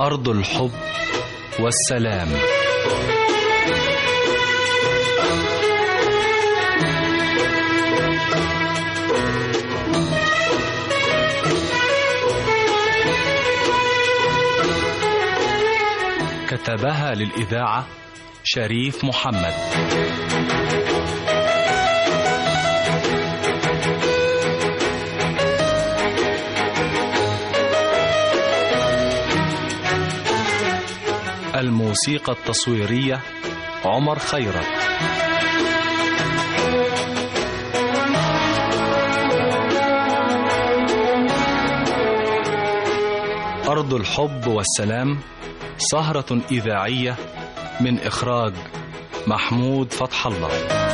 أرض الحب والسلام كتبها للإذاعة شريف محمد الموسيقى التصويرية عمر خيرت أرض الحب والسلام سهرة إذاعية من إخراج محمود فتح الله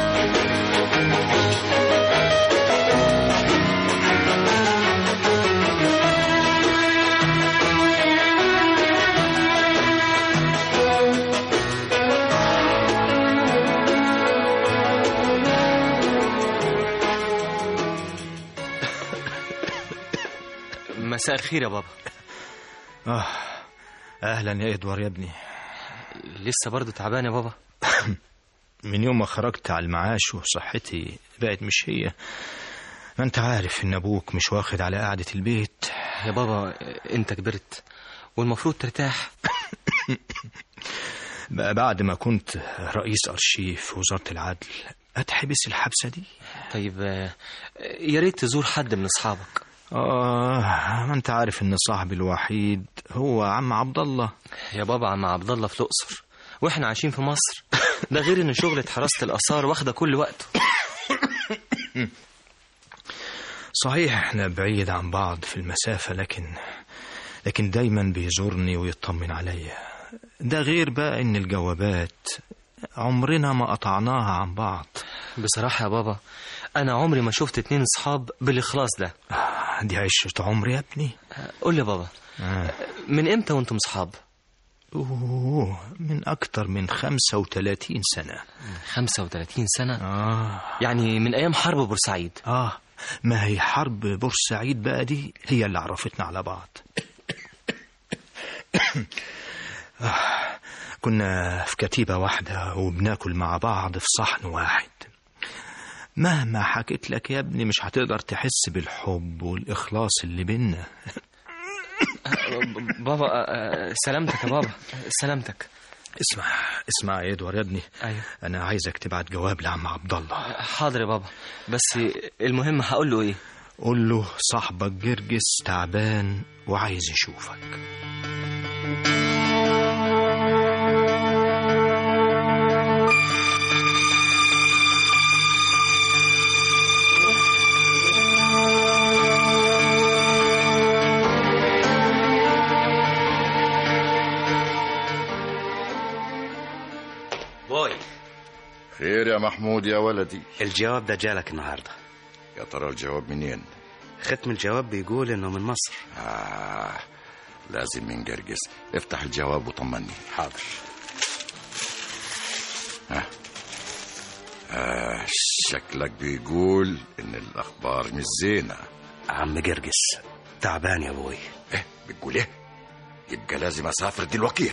مساء الخير يا بابا آه أهلا يا إدوار يا ابني لسه برضه تعبان يا بابا من يوم ما خرجت على المعاش وصحتي بقت مش هي ما انت عارف ان ابوك مش واخد على قعدة البيت يا بابا انت كبرت والمفروض ترتاح بقى بعد ما كنت رئيس أرشيف في وزارة العدل أتحبس الحبسة دي طيب آه، يا ريت تزور حد من اصحابك آه ما انت عارف ان صاحبي الوحيد هو عم عبد الله يا بابا عم عبد الله في الاقصر واحنا عايشين في مصر ده غير ان شغلة حراسة الاثار واخده كل وقته صحيح احنا بعيد عن بعض في المسافة لكن لكن دايما بيزورني ويطمن عليا ده غير بقى ان الجوابات عمرنا ما قطعناها عن بعض بصراحة يا بابا انا عمري ما شفت اتنين اصحاب بالاخلاص ده آه، دي عشرة عمري يا ابني قول لي يا بابا آه. من امتى وانتم اصحاب أوه من أكتر من خمسة وثلاثين سنة 35 سنة آه يعني من ايام حرب بورسعيد آه ما هي حرب بورسعيد بقى دي هي اللي عرفتنا على بعض آه كنا في كتيبة واحدة وبناكل مع بعض في صحن واحد مهما حكيت لك يا ابني مش هتقدر تحس بالحب والإخلاص اللي بينا بابا آه، آه، سلامتك يا بابا سلامتك اسمع اسمع يا ادوار يا ابني ايوه انا عايزك تبعت جواب لعم عبد الله حاضر يا بابا بس المهم هقول له ايه قول له صاحبك جرجس تعبان وعايز يشوفك بوي خير يا محمود يا ولدي الجواب ده جالك النهارده يا ترى الجواب منين ختم الجواب بيقول انه من مصر آه لازم من جرجس افتح الجواب وطمني حاضر آه شكلك بيقول ان الاخبار مش زينه عم جرجس تعبان يا ابوي ايه بتقول ايه يبقى لازم اسافر دلوقتي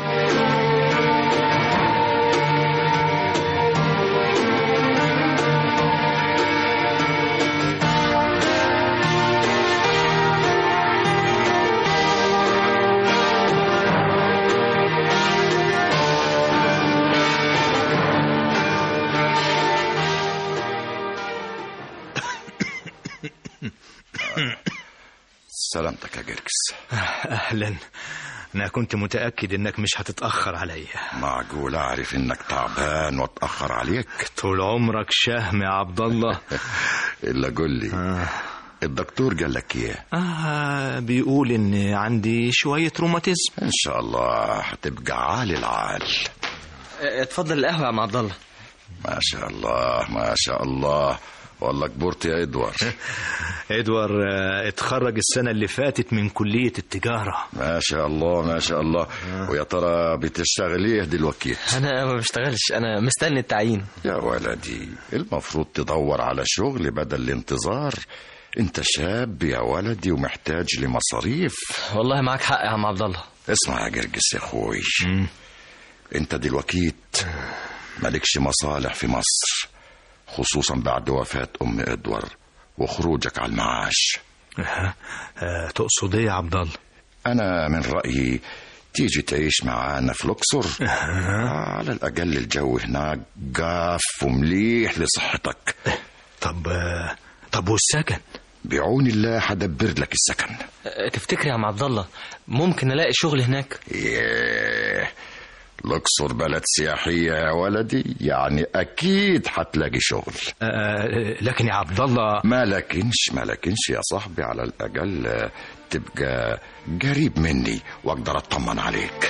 سلامتك يا جرجس اهلا انا كنت متاكد انك مش هتتاخر عليا معقول اعرف انك تعبان واتاخر عليك طول عمرك شهم يا عبد الله الا قول لي الدكتور قال لك ايه آه بيقول ان عندي شويه روماتيزم ان شاء الله هتبقى عالي العال اتفضل القهوة يا عم عبد الله ما شاء الله ما شاء الله والله كبرت يا ادوار ادوار آه، اتخرج السنه اللي فاتت من كليه التجاره ما شاء الله ما شاء الله ويا ترى بتشتغل ايه دلوقتي انا ما بشتغلش انا مستني التعيين يا ولدي المفروض تدور على شغل بدل الانتظار انت شاب يا ولدي ومحتاج لمصاريف والله معاك حق يا عم عبد الله اسمع يا جرجس يا اخوي انت دلوقتي مالكش مصالح في مصر خصوصا بعد وفاة ام ادوار وخروجك على المعاش أه. أه. تقصد ايه يا عبد الله انا من رأيي تيجي تعيش معانا في الاقصر على الاقل الجو هناك جاف ومليح لصحتك طب آه، طب والسكن بعون الله هدبر لك السكن أه، تفتكر يا عم عبد الله ممكن الاقي شغل هناك ياه الأقصر بلد سياحية يا ولدي يعني أكيد هتلاقي شغل آه، لكن يا عبد الله ما لكنش ما لكنش يا صاحبي على الأقل آه، تبقى قريب مني وأقدر أطمن عليك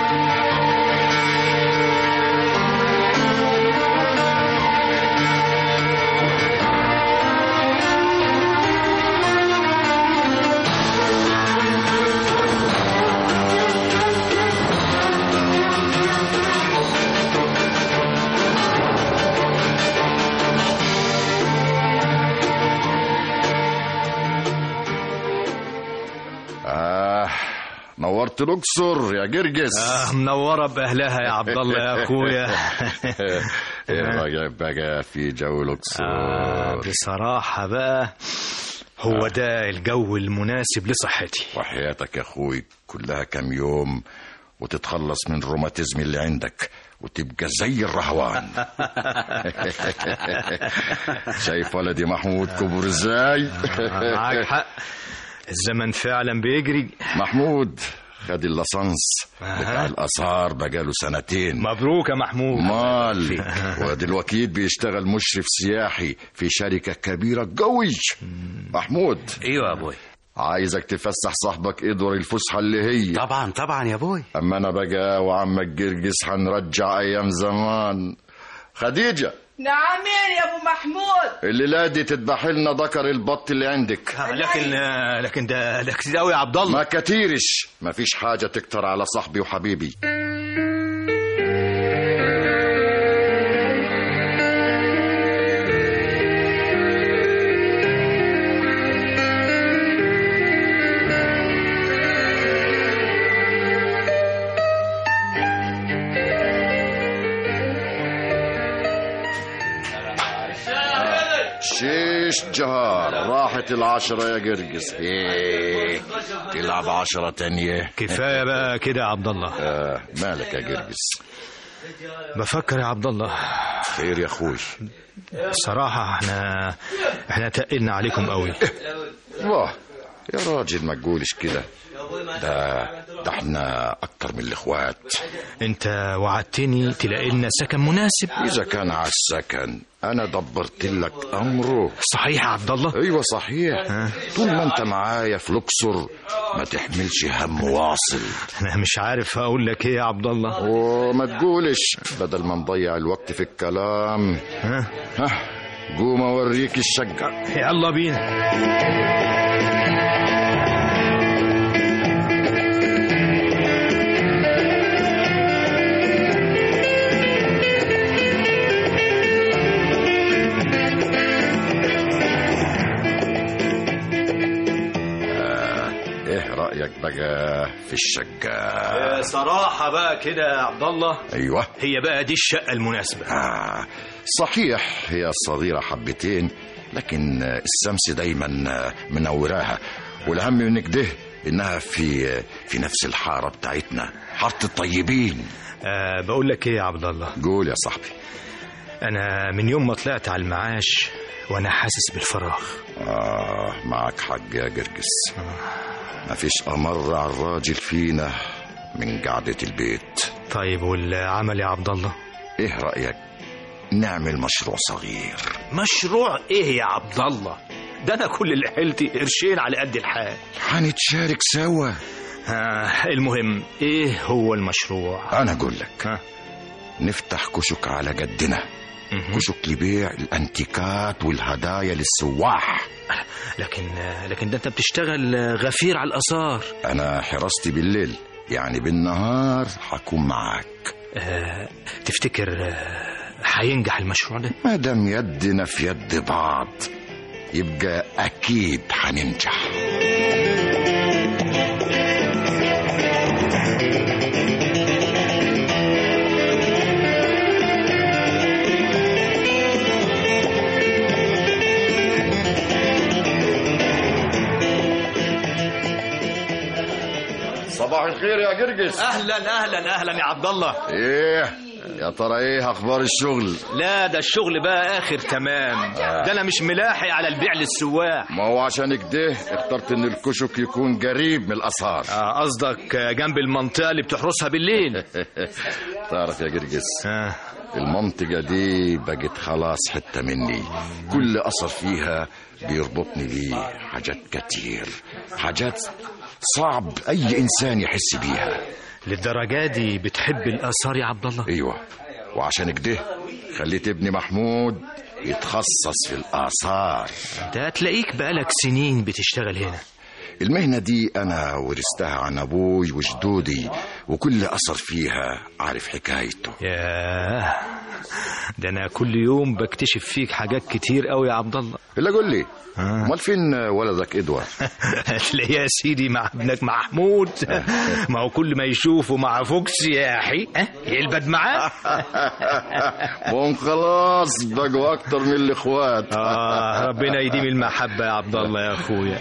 آه نورت الأقصر يا جرجس آه منورة بأهلها يا عبد الله يا أخويا ايه رأيك بقى في جو الأقصر آه بصراحة بقى هو ده الجو المناسب لصحتي وحياتك يا اخوي كلها كام يوم وتتخلص من الروماتيزم اللي عندك وتبقى زي الرهوان شايف ولدي محمود كبر ازاي آه، معاك حق الزمن فعلا بيجري محمود خد اللصنص بتاع الاثار بقاله سنتين مبروك يا محمود مال ودلوقتي بيشتغل مشرف سياحي في شركة كبيرة قوي محمود ايوه يا ابوي عايزك تفسح صاحبك ادور الفسحة اللي هي طبعا طبعا يا ابوي اما انا بقى وعمك جرجس هنرجع ايام زمان خديجة نعم يا ابو محمود الليلة دي تذبح لنا ذكر البط اللي عندك آه، لكن آه، لكن ده ده كتير قوي يا عبد الله ما كتيرش ما فيش حاجة تكتر على صاحبي وحبيبي شيش جهار راحت العشرة يا جرجس ايه تلعب عشرة تانية كفاية بقى كده يا عبد الله آه مالك يا جرجس بفكر يا عبد الله خير يا اخوي الصراحة احنا احنا تقلنا عليكم قوي واه يا راجل ما تقولش كده ده ده احنا اكتر من الاخوات انت وعدتني تلاقي لنا سكن مناسب اذا كان على السكن انا دبرت لك امره صحيح يا عبد الله ايوه صحيح طول ما انت معايا في الاقصر ما تحملش هم واصل انا مش عارف اقول لك ايه يا عبد الله وما تقولش بدل ما نضيع الوقت في الكلام ها ها قوم اوريك الشقه يلا بينا ايه رايك بقى في الشقه صراحة بقى كده يا عبد الله ايوه هي بقى دي الشقة المناسبة آه صحيح هي صغيرة حبتين لكن الشمس دايما منوراها والأهم من كده إنها في في نفس الحارة بتاعتنا حارة الطيبين أه بقول لك ايه يا عبد الله قول يا صاحبي انا من يوم ما طلعت على المعاش وانا حاسس بالفراغ آه معك حق يا جرجس مفيش أمر على الراجل فينا من قعدة البيت طيب والعمل يا عبد الله إيه رأيك نعمل مشروع صغير مشروع ايه يا عبد الله ده انا كل اللي حيلتي قرشين على قد الحال هنتشارك سوا آه المهم ايه هو المشروع أنا أقول لك ها نفتح كشك على قدنا مهم. كشك لبيع الانتيكات والهدايا للسواح لكن لكن ده انت بتشتغل غفير على الاثار انا حرستي بالليل يعني بالنهار حكون معاك آه تفتكر آه، هينجح المشروع ده ما دام يدنا في يد بعض يبقى اكيد هننجح الخير يا جرجس اهلا اهلا اهلا يا عبد الله ايه يا ترى ايه اخبار الشغل لا ده الشغل بقى اخر تمام ده انا مش ملاحق على البيع للسواح ما هو عشان كده اخترت ان الكشك يكون قريب من الاسعار آه، قصدك آه، جنب المنطقه اللي بتحرسها بالليل تعرف يا جرجس آه. المنطقة دي بقت خلاص حتة مني كل أثر فيها بيربطني بيه حاجات كتير حاجات صعب أي إنسان يحس بيها للدرجه دي بتحب الاثار يا عبد الله أيوة وعشان كده خليت ابني محمود يتخصص في الآثار ده تلاقيك بقالك سنين بتشتغل هنا المهنة دي أنا ورثتها عن أبوي وجدودي وكل أثر فيها عارف حكايته ياه ده انا كل يوم بكتشف فيك حاجات كتير قوي يا عبد الله إلا قول لي أمال فين ولدك إدوارد هتلاقيه يا سيدي مع ابنك محمود ما هو كل ما يشوفه مع فوكس يا اخي ها، يلبد معاه وهم خلاص بقوا أكتر من الإخوات اه ربنا يديم المحبه يا عبد الله يا اخويا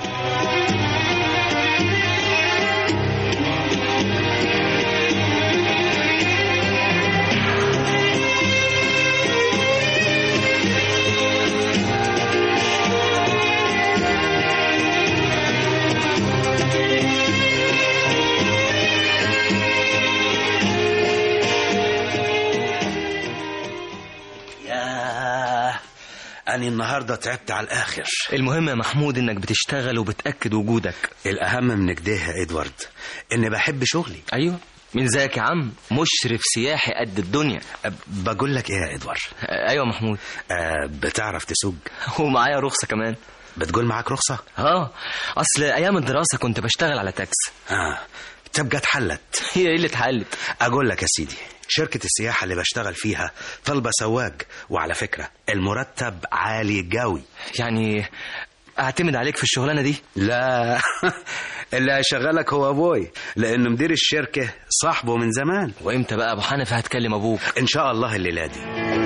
ياه أنا النهاردة تعبت على الآخر المهم يا محمود انك بتشتغل وبتاكد وجودك الأهم من كده يا إدوارد إني بحب شغلي ايوه مين زيك يا عم مشرف سياحي قد الدنيا أه، بقول لك إيه يا إدوارد آه، ايوه محمود أه بتعرف تسوق ومعايا رخصه كمان بتقول معاك رخصة اه اصل ايام الدراسه كنت بشتغل على تاكس آه تبقى اتحلت هي ايه اللي اتحلت أقول لك يا سيدي شركة السياحة اللي بشتغل فيها طالبة سواق وعلى فكرة المرتب عالي قوي يعني اعتمد عليك في الشغلانه دي لا اللي هيشغلك هو أبوي لأن مدير الشركة صاحبه من زمان وامتى بقى ابو حنفي هتكلم ابوك إن شاء الله الليلة دي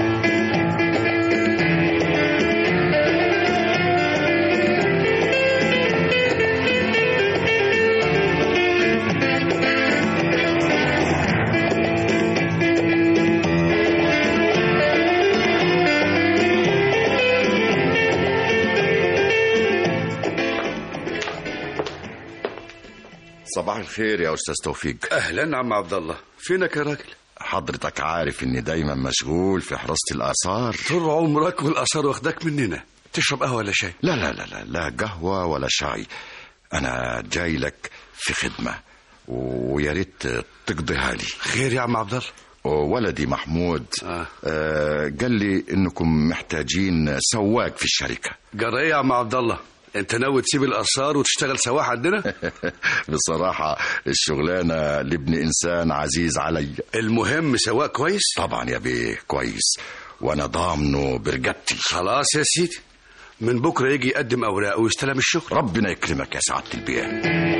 صباح الخير يا أستاذ توفيق اهلا عم عبد الله فينك يا راجل حضرتك عارف إني دايما مشغول في حراسة الآثار طول عمرك والاثار واخداك مننا تشرب قهوه ولا شاي لا لا لا لا لا قهوة ولا شاي أنا جاي لك في خدمة ويا ريت تقضيها لي خير يا عم عبد الله ولدي محمود آه. آه قال لي انكم محتاجين سواق في الشركه جرى ايه يا عم عبد الله انت ناوي تسيب الاثار وتشتغل سواح عندنا بصراحه الشغلانه لابن انسان عزيز علي المهم سواق كويس طبعا يا بيه كويس وانا ضامنه برقبتي خلاص يا سيدي من بكره يجي يقدم اوراقه ويستلم الشغل ربنا يكرمك يا سعاده البيه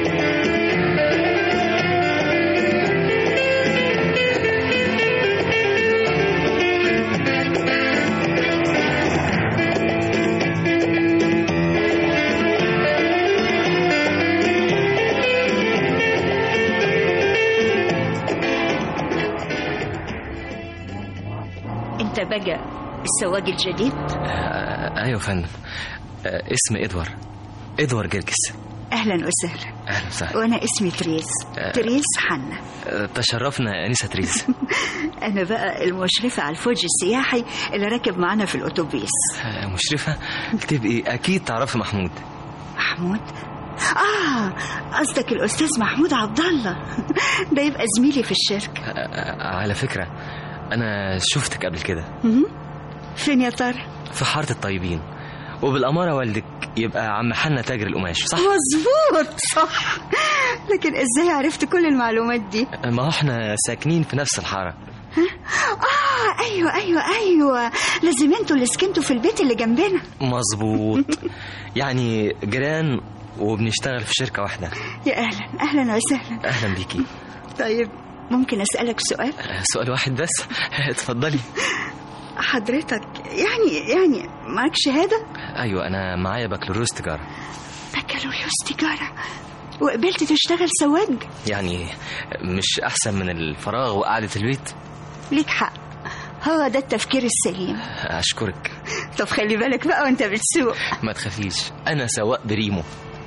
انت بقى السواق الجديد آه ايوه يا فندم آه اسمي ادوار ادوار جرجس اهلا وسهلا اهلا وسهلا وانا اسمي تريس آه. تريس حنا آه تشرفنا يا انسه تريز انا بقى المشرفه على الفوج السياحي اللي راكب معانا في الاتوبيس آه مشرفه تبقي اكيد تعرفي محمود محمود اه قصدك الاستاذ محمود عبد الله ده يبقى زميلي في الشركه آه آه على فكره انا شفتك قبل كده مهم. فين يا ترى في حاره الطيبين وبالاماره والدك يبقى عم حنا تاجر القماش صح مظبوط صح لكن ازاي عرفت كل المعلومات دي ما هو احنا ساكنين في نفس الحاره اه ايوه ايوه ايوه لازم انتوا اللي سكنتوا في البيت اللي جنبنا مظبوط يعني جيران وبنشتغل في شركه واحده يا اهلا اهلا وسهلا اهلا بيكي طيب ممكن اسالك سؤال آه، سؤال واحد بس اتفضلي حضرتك يعني يعني معاك شهاده ايوه انا معايا بكالوريوس تجاره بكالوريوس تجاره وقبلت تشتغل سواج يعني مش احسن من الفراغ وقعدة البيت ليك حق هو ده التفكير السليم اشكرك طب خلي بالك بقى وانت بتسوق ما تخافيش انا سواق بريمو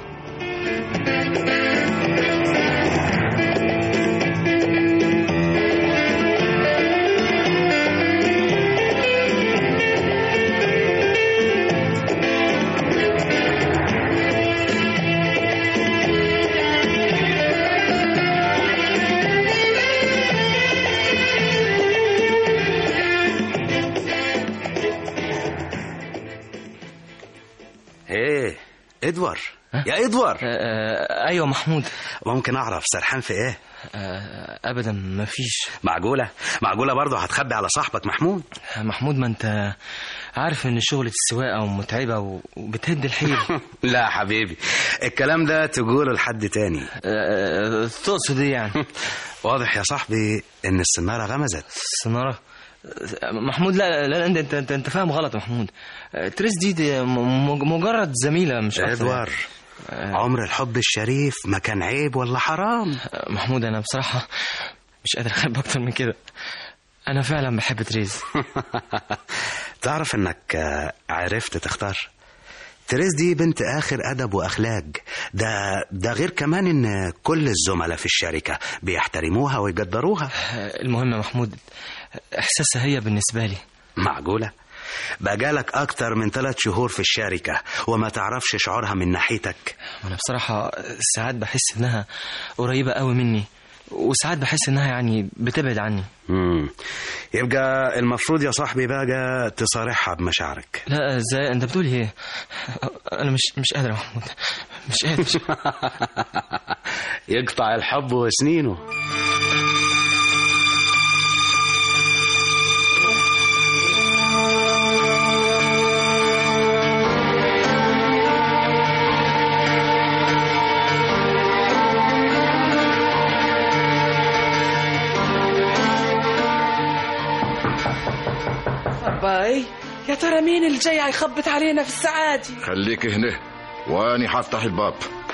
ايه ادوار يا ادوار آه ايوه محمود ممكن اعرف سرحان في ايه آه ابدا ما فيش معقوله معقوله برضه هتخبي على صاحبك محمود محمود ما انت عارف ان شغلة السواقة متعبة و- وبتهد الحيل لا يا حبيبي الكلام ده تقوله لحد تاني آه، تقصد ايه يعني واضح يا صاحبي ان السناره غمزت السنارة محمود لا لا انت انت انت, انت فاهم غلط يا محمود آه، تريس دي, دي م- م- مجرد زميلة مش أكتر. ادوار عمر الحب الشريف ما كان عيب ولا حرام آه، محمود انا بصراحة مش قادر احب اكتر من كده انا فعلا بحب تريز تعرف انك آه، عرفت تختار تريز دي بنت اخر ادب واخلاق ده ده غير كمان ان كل الزملاء في الشركه بيحترموها ويقدروها آه، المهم يا محمود احساسها هي بالنسبة لي معقوله بقالك اكتر من ثلاث شهور في الشركه وما تعرفش شعورها من ناحيتك انا بصراحة ساعات بحس انها قريبة قوي مني وساعات بحس انها يعني بتبعد عني مم. يبقى المفروض يا صاحبي بقى تصارحها بمشاعرك لا ازاي انت بتقول ايه انا مش مش قادر يا محمود مش قادر يقطع الحب وسنينه باي يا ترى مين اللي جاي هيخبط علينا في الساعة دي خليك هنا واني هفتح الباب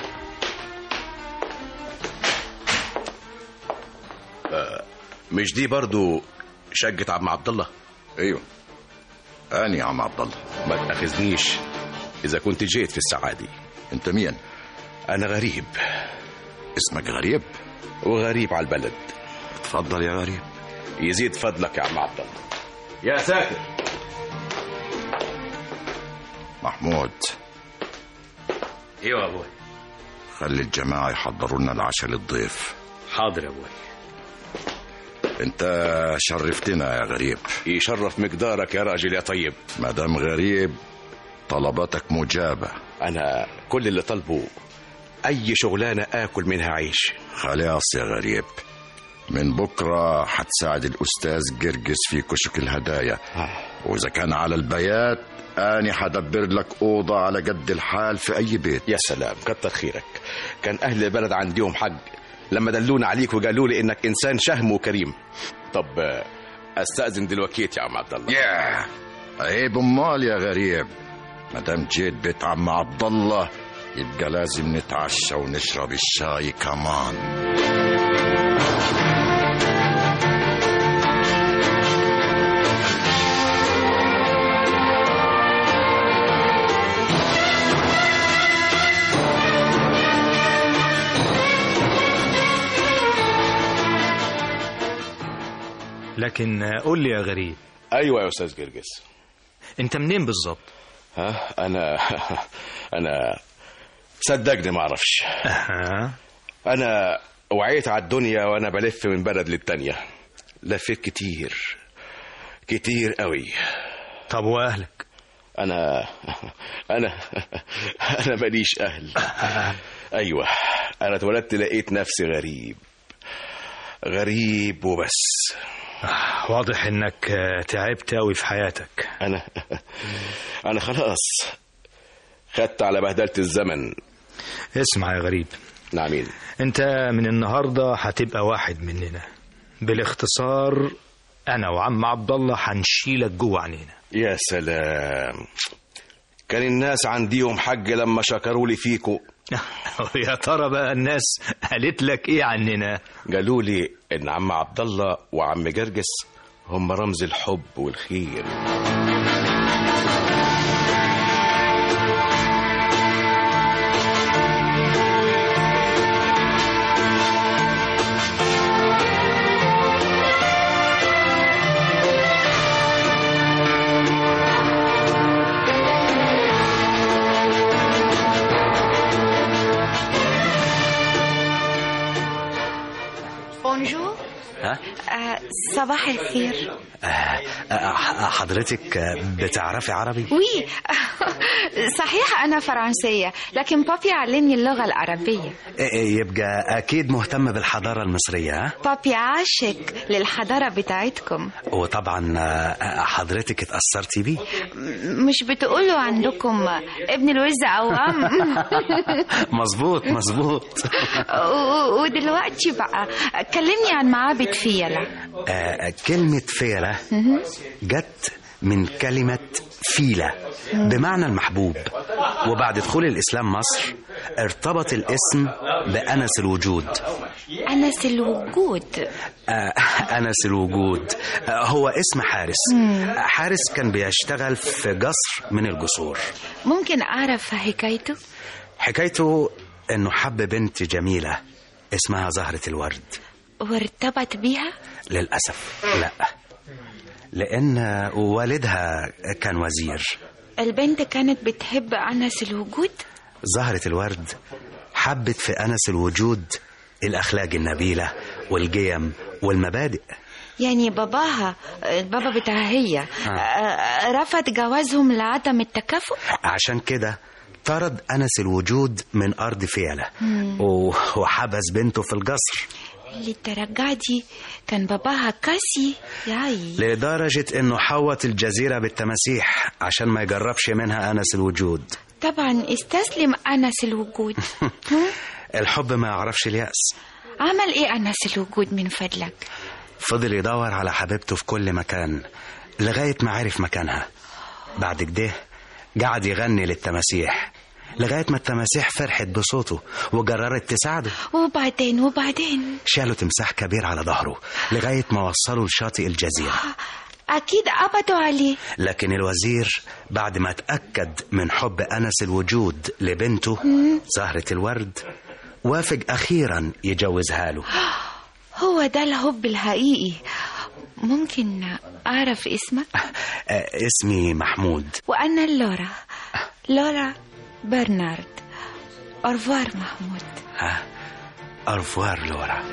مش دي برضو شقة عم عبد الله ايوه اني يا عم عبد الله ما تاخذنيش اذا كنت جيت في الساعة دي انت مين انا غريب اسمك غريب وغريب على البلد اتفضل يا غريب يزيد فضلك يا عم عبد الله يا ساتر محمود ايوه يا ابوي خلي الجماعة يحضروا لنا العشاء للضيف حاضر يا ابوي انت شرفتنا يا غريب يشرف مقدارك يا راجل يا طيب مدام غريب طلباتك مجابة انا كل اللي طلبه اي شغلانه اكل منها عيش خلاص يا غريب من بكرة حتساعد الأستاذ جرجس في كشك الهدايا وإذا كان على البيات أنا حدبر لك أوضة على قد الحال في أي بيت يا سلام كتر خيرك كان اهل البلد عنديهم حق لما دلونا عليك وقالوا لي انك انسان شهم وكريم طب آه، استاذن دلوقتي يا عم عبد الله ياه عيب امال يا غريب ما دام جيت بيت عم عبد الله يبقى لازم نتعشى ونشرب الشاي كمان لكن قول لي يا غريب ايوه يا استاذ جرجس انت منين بالظبط ها انا انا صدقني ما اعرفش أها. انا وعيت على الدنيا وانا بلف من بلد للتانية لفيت كتير كتير قوي طب واهلك انا انا انا ماليش اهل ايوه انا اتولدت لقيت نفسي غريب غريب وبس واضح انك آه، تعبت قوي في حياتك انا انا خلاص خدت على بهدلة الزمن اسمع يا غريب نعمين انت من النهارده هتبقى واحد مننا بالاختصار انا وعم عبد الله هنشيلك جوه عينينا يا سلام كان الناس عنديهم حق لما شكروا لي فيكو ويا ترى بقى الناس قالت لك ايه عننا قالوا لي ان عم عبد الله وعم جرجس هم رمز الحب والخير بونجور ها آه صباح الخير آه، آه، حضرتك آه، بتعرفي عربي وي صحيح أنا فرنسية لكن بابي علمني اللغة العربية آه، يبقى اكيد مهتم بالحضاره المصريه ها بابي عاشق للحضارة بتاعتكم وطبعا آه، حضرتك اتاثرتي بيه م- مش بتقولوا عندكم ابن الوز عوام مظبوط مظبوط و- ودلوقتي بقى كلمني عن معابد فيلة آه، كلمه فيله جت من كلمه فيله بمعنى المحبوب وبعد دخول الاسلام مصر ارتبط الاسم بانس الوجود أنس الوجود آه، أنس الوجود آه، هو اسم حارس حارس كان بيشتغل في قصر من القصور ممكن أعرف حكايته حكايته إنه حب بنت جميلة اسمها زهرة الورد وارتبط بيها للأسف لا لأن والدها كان وزير البنت كانت بتحب أنس الوجود زهرة الورد حبت في أنس الوجود الأخلاق النبيلة والقيم والمبادئ يعني باباها البابا بتاعها هي آه، رفض جوازهم لعدم التكافؤ عشان كده طرد أنس الوجود من أرض فيلة و- وحبس بنته في القصر للدرجة دي كان باباها كاسي ياي لدرجة إنه حوط الجزيرة بالتماسيح عشان ما يجربش منها أنس الوجود طبعا استسلم أنس الوجود هم؟ الحب ما يعرفش اليأس عمل إيه أنس الوجود من فضلك فضل يدور على حبيبته في كل مكان لغاية ما عرف مكانها بعد كده قعد يغني للتماسيح لغاية ما التماسيح فرحت بصوته وقررت تساعده وبعدين وبعدين شالوا تمساح كبير على ظهره لغاية ما وصلوا لشاطئ الجزيرة أكيد قبضوا عليه لكن الوزير بعد ما اتأكد من حب أنس الوجود لبنته زهرة الورد وافق أخيرا يجوزها له هو ده الحب الحقيقي ممكن أعرف اسمك آه، اسمي محمود وأنا لورا لورا برنارد أرفوار محمود ها أرفوار لورا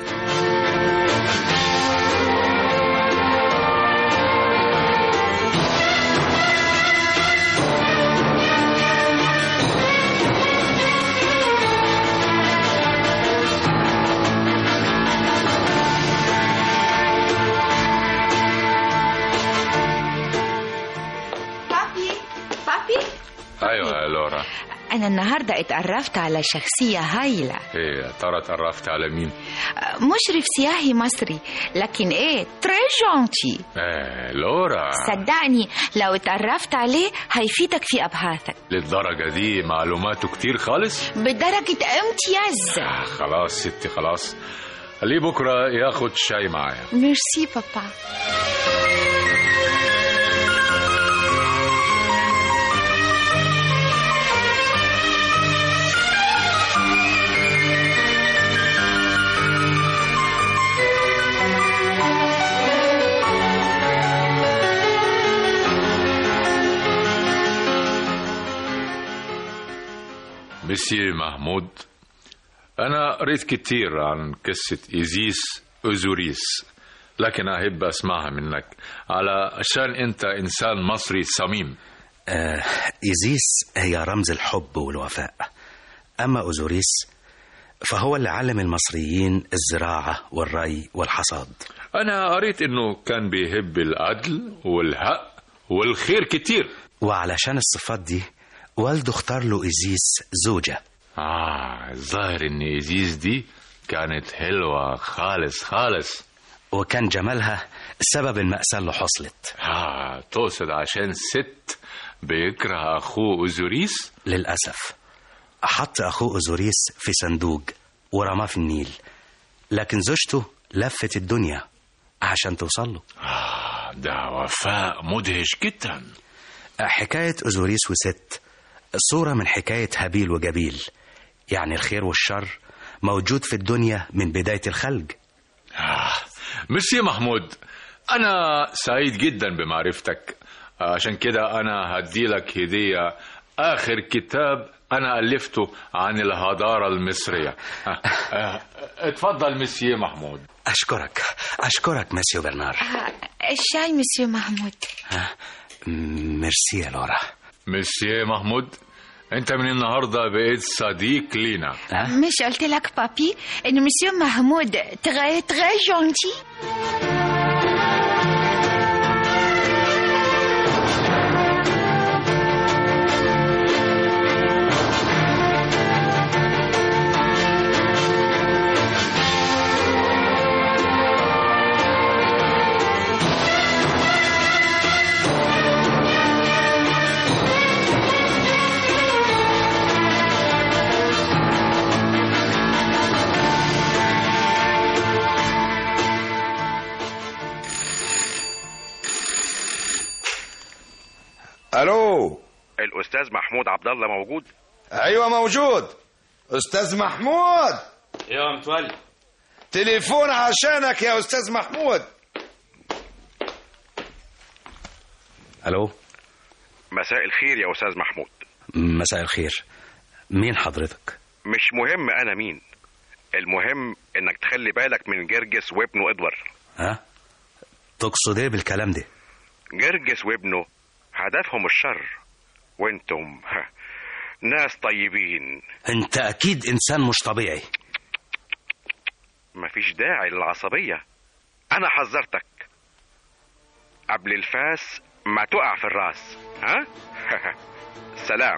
بابي بابي ايوه يا لورا أنا النهاردة اتعرفت على شخصية هايلة ايه يا ترى اتعرفت على مين مشرف سياحي مصري لكن ايه تري جونتي ايه لورا صدقني لو اتعرفت عليه هيفيدك في أبحاثك للدرجة دي معلوماته كتير خالص بدرجة امتياز آه خلاص ستي خلاص خليه بكرة ياخد شاي معايا ميرسي بابا مسيو محمود أنا قريت كتير عن قصة إيزيس أوزوريس لكن أحب أسمعها منك علشان أنت إنسان مصري صميم آه، إيزيس هي رمز الحب والوفاء أما أوزوريس فهو اللي علم المصريين الزراعة والري والحصاد أنا قريت إنه كان بيحب العدل والحق والخير كتير وعلشان الصفات دي والده اختار له إيزيس زوجة آه الظاهر إن إيزيس دي كانت حلوة خالص خالص وكان جمالها سبب المأساة اللي حصلت آه تقصد عشان ست بيكره أخوه أوزوريس للأسف حط أخوه أوزوريس في صندوق ورماه في النيل لكن زوجته لفت الدنيا عشان توصل له آه، ده وفاء مدهش جدا حكاية أوزوريس وست صورة من حكاية هابيل وجبيل يعني الخير والشر موجود في الدنيا من بداية الخلق آه. مسي محمود أنا سعيد جدا بمعرفتك عشان كده أنا هديلك هدية آخر كتاب أنا ألفته عن الهضارة المصرية آه. آه. اتفضل مسي محمود أشكرك أشكرك مسيو برنار الشاي مسيو محمود ميرسي يا لورا مسي محمود انت من النهارده بقيت صديق لينا مش قلت لك بابي ان مسيو محمود تغي تغي جونتي الو الاستاذ محمود عبد الله موجود ايوه موجود استاذ محمود يا متولي تليفون عشانك يا استاذ محمود ألو مساء الخير يا استاذ محمود مساء الخير مين حضرتك مش مهم انا مين المهم انك تخلي بالك من جرجس وابنه ادوار ها تقصد ايه بالكلام ده جرجس وابنه هدفهم الشر وانتم ها، ناس طيبين انت اكيد انسان مش طبيعي مفيش داعي للعصبية أنا حذرتك قبل الفاس ما تقع في الراس ها؟ سلام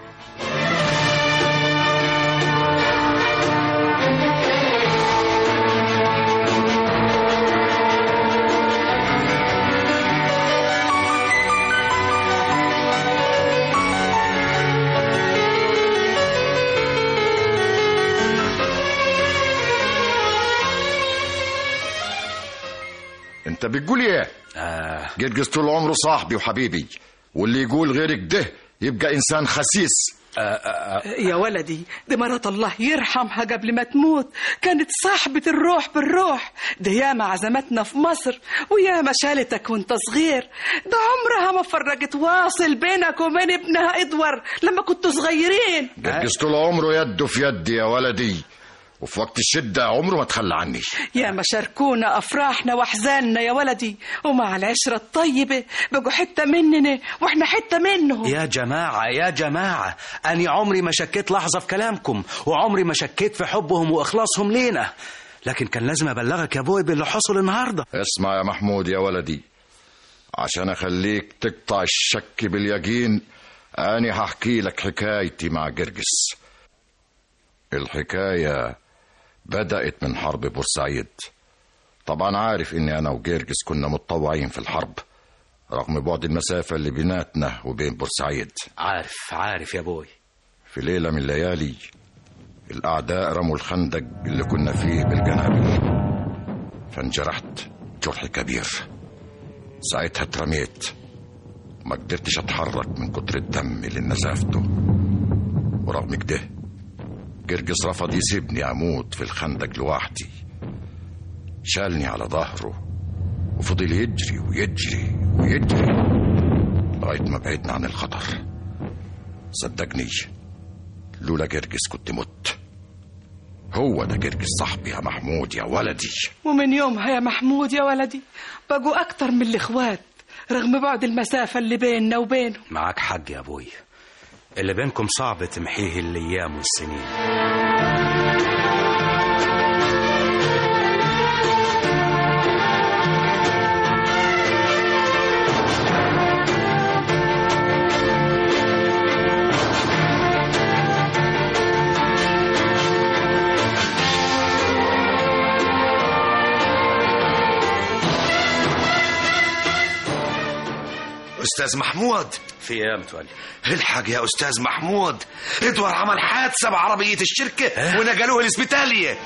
انت بتقول ايه آه. جرجس طول عمره صاحبي وحبيبي واللي يقول غيرك ده يبقى انسان خسيس يا ولدي دي مرات الله يرحمها قبل ما تموت كانت صاحبة الروح بالروح ده ياما عزمتنا في مصر وياما شالتك وانت صغير ده عمرها ما فرقت واصل بينك وبين ابنها ادوار لما كنتوا صغيرين جرجس طول عمره يده في يدي يا ولدي وفي وقت الشدة عمره ما تخلى عني يا ما شاركونا افراحنا واحزاننا يا ولدي ومع العشرة الطيبة بقوا حتة مننا واحنا حتة منهم يا جماعة يا جماعة أنا عمري ما شكيت لحظة في كلامكم وعمري ما شكيت في حبهم وإخلاصهم لينا لكن كان لازم أبلغك يا بوي باللي حصل النهاردة اسمع يا محمود يا ولدي عشان أخليك تقطع الشك باليقين أنا هحكي لك حكايتي مع جرجس الحكاية بدأت من حرب بورسعيد طبعا عارف إني أنا وجرجس كنا متطوعين في الحرب رغم بعد المسافة اللي بيناتنا وبين بورسعيد عارف عارف يا بوي في ليلة من الليالي الأعداء رموا الخندق اللي كنا فيه بالجنابل فانجرحت جرح كبير ساعتها اترميت ما قدرتش اتحرك من كتر الدم اللي نزفته ورغم كده جرجس رفض يسيبني اموت في الخندق لوحدي شالني على ظهره وفضل يجري ويجري ويجري لغاية ما بعدنا عن الخطر صدقني لولا جرجس كنت مت هو ده جرجس صاحبي يا محمود يا ولدي ومن يومها يا محمود يا ولدي بقوا أكتر من الإخوات رغم بعد المسافة اللي بيننا وبينهم معاك حق يا أبوي اللي بينكم صعب تمحيه الأيام والسنين استاذ محمود في ايه يا متولي الحق يا استاذ محمود ادوار عمل حادثه بعربيه الشركه ونقلوه الاسبيتاليه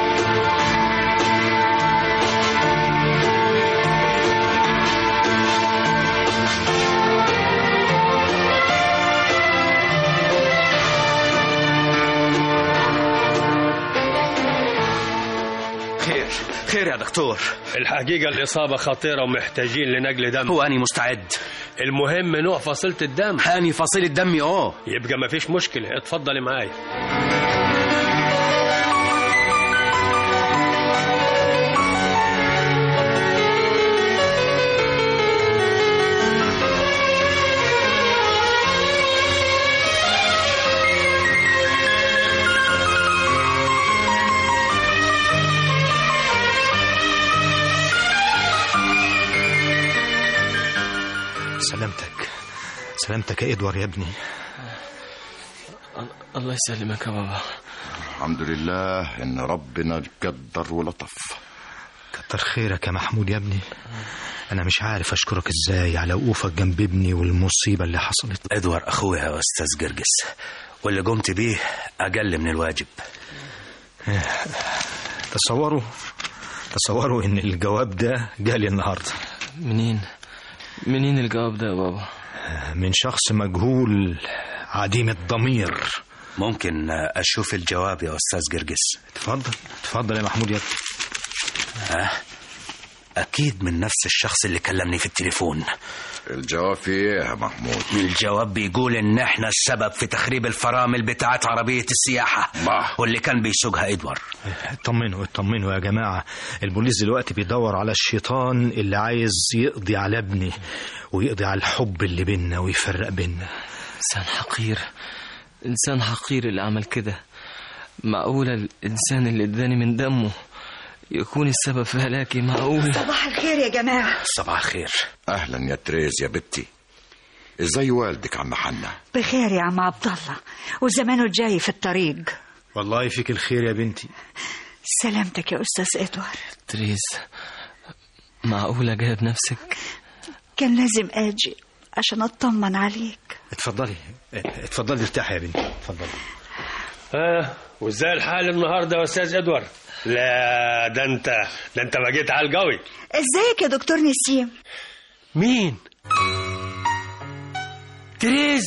خير خير يا دكتور الحقيقة الإصابة خطيرة ومحتاجين لنقل دم هو أني مستعد المهم نوع فصيلة الدم أني فصيلة دمي أوه يبقى مفيش مشكلة اتفضلي معايا سلامتك سلامتك يا ادوار يا ابني الله يسلمك يا بابا الحمد لله ان ربنا قدر ولطف كتر خيرك يا محمود يا ابني انا مش عارف اشكرك ازاي على وقوفك جنب ابني والمصيبه اللي حصلت ادوار اخويا يا استاذ جرجس واللي قمت بيه اقل من الواجب تصوروا تصوروا ان الجواب ده جالي النهارده منين منين الجواب ده يا بابا من شخص مجهول عديم الضمير ممكن اشوف الجواب يا استاذ جرجس اتفضل اتفضل يا محمود يا ها اكيد من نفس الشخص اللي كلمني في التليفون الجواب في ايه يا محمود الجواب بيقول ان احنا السبب في تخريب الفرامل بتاعت عربية السياحة ما واللي كان بيسوقها ادوار اطمنوا اطمنوا يا جماعة البوليس دلوقتي بيدور على الشيطان اللي عايز يقضي على ابني ويقضي على الحب اللي بينا ويفرق بينا إنسان حقير إنسان حقير اللي عمل كده معقولة الإنسان اللي اداني من دمه يكون السبب في هلاكي معقول صباح الخير يا جماعة صباح الخير اهلا يا تريز يا بنتي ازاي والدك عم حنا بخير يا عم عبد الله وزمانه جاي في الطريق والله فيك الخير يا بنتي سلامتك يا أستاذ إدوار تريز معقولة جايب نفسك كان لازم أجي عشان أطمن عليك اتفضلي اتفضلي ارتاحي يا بنتي اتفضلي ها وازاي الحال النهارده يا استاذ ادوار لا ده انت ده انت بقيت على القوي ازيك يا دكتور نسيم مين تريز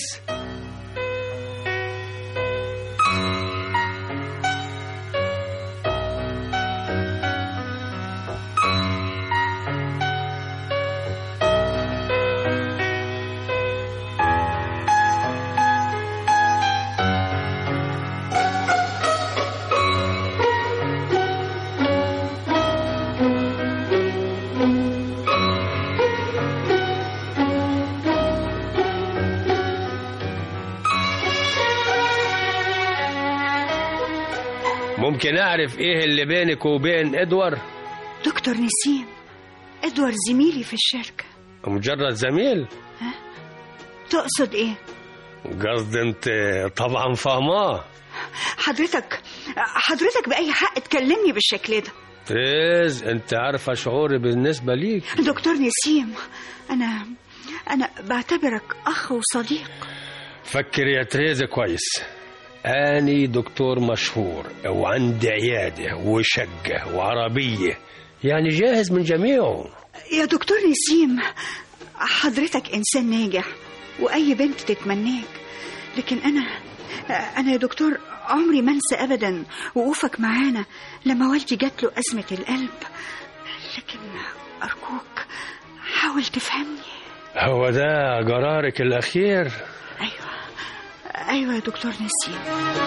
ممكن اعرف ايه اللي بينك وبين ادوار دكتور نسيم إدوار زميلي في الشركة مجرد زميل تقصد إيه؟ قصد انت طبعا فاهماه حضرتك حضرتك بأي حق تكلمني بالشكل ده تريز انت عارفه شعوري بالنسبه ليك دكتور نسيم أنا أنا بعتبرك أخ وصديق فكر يا تريز كويس أني دكتور مشهور وعندي عيادة وشقة وعربية يعني جاهز من جميعه يا دكتور نسيم حضرتك إنسان ناجح وأي بنت تتمناك لكن أنا أنا يا دكتور عمري ما أنسى أبدا وقوفك معانا لما والدي جات له أزمة القلب لكن أرجوك حاول تفهمني هو ده قرارك الأخير أيوة أيوة يا دكتور نسيم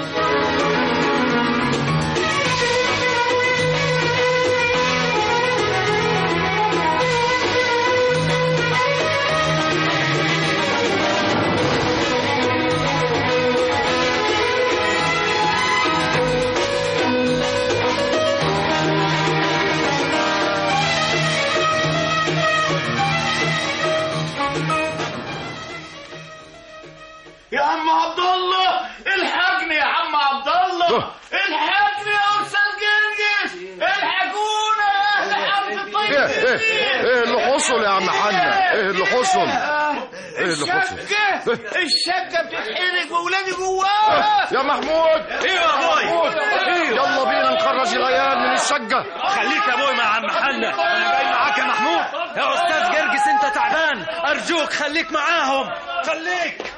يا عم عبد الله الحقني يا عم عبد الله الحقني يا استاذ جرجس الحقونا يا اهل حاره ايه ايه الطيب ايه اللي حصل يا عم حنا ايه اللي حصل الشقة الشقة بتتحرق وولادي جواها يا محمود ايوه يا ابوي محمود يلا بينا نخرج العيال من الشقة خليك يا ابوي مع عم حنا انا جاي معاك يا محمود يا استاذ جرجس انت تعبان ارجوك خليك معاهم خليك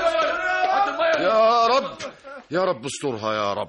يا رب يا رب استرها يا رب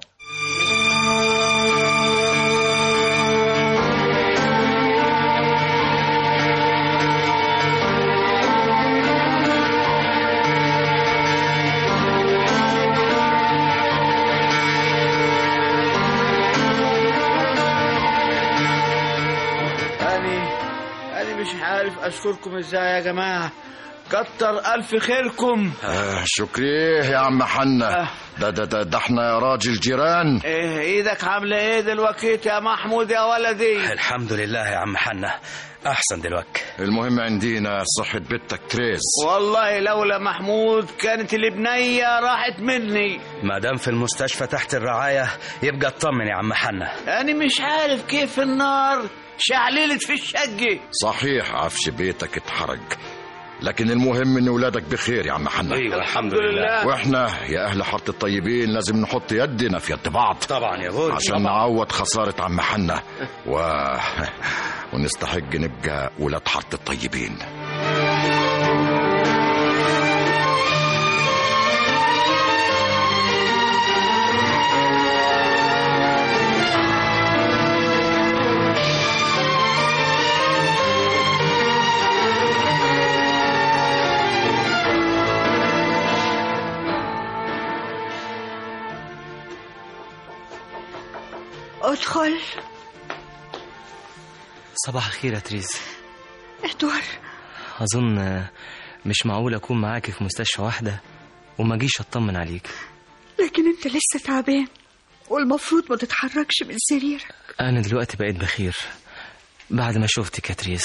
أنا أنا مش عارف أشكركم إزاي يا جماعة كتر ألف خيركم آه شكريه يا عم حنا ده ده ده, ده احنا يا راجل جيران إيه إيدك عاملة إيه دلوقتي يا محمود يا ولدي الحمد لله يا عم حنا احسن دلوقتي المهم عندنا صحة بنتك تريز والله لولا محمود كانت البنية راحت مني ما دام في المستشفى تحت الرعايه يبقى اطمن يا عم حنا أنا مش عارف كيف النار شعللت في الشقة صحيح عفش بيتك اتحرق لكن المهم ان ولادك بخير يا عم حنا ايوه الحمد لله واحنا يا اهل حاره الطيبين لازم نحط يدنا في يد بعض طبعا يا ابوي عشان نعوض خساره عم حنا و... ونستحق نبقى ولاد حاره الطيبين ادخل صباح الخير يا تريز ادوار أظن آه، مش معقول أكون معاكي في مستشفى واحدة وما أجيش أطمن عليك لكن انت لسه تعبان والمفروض ما تتحركش من سريرك أنا دلوقتي بقيت بخير بعد ما شفتك يا تريز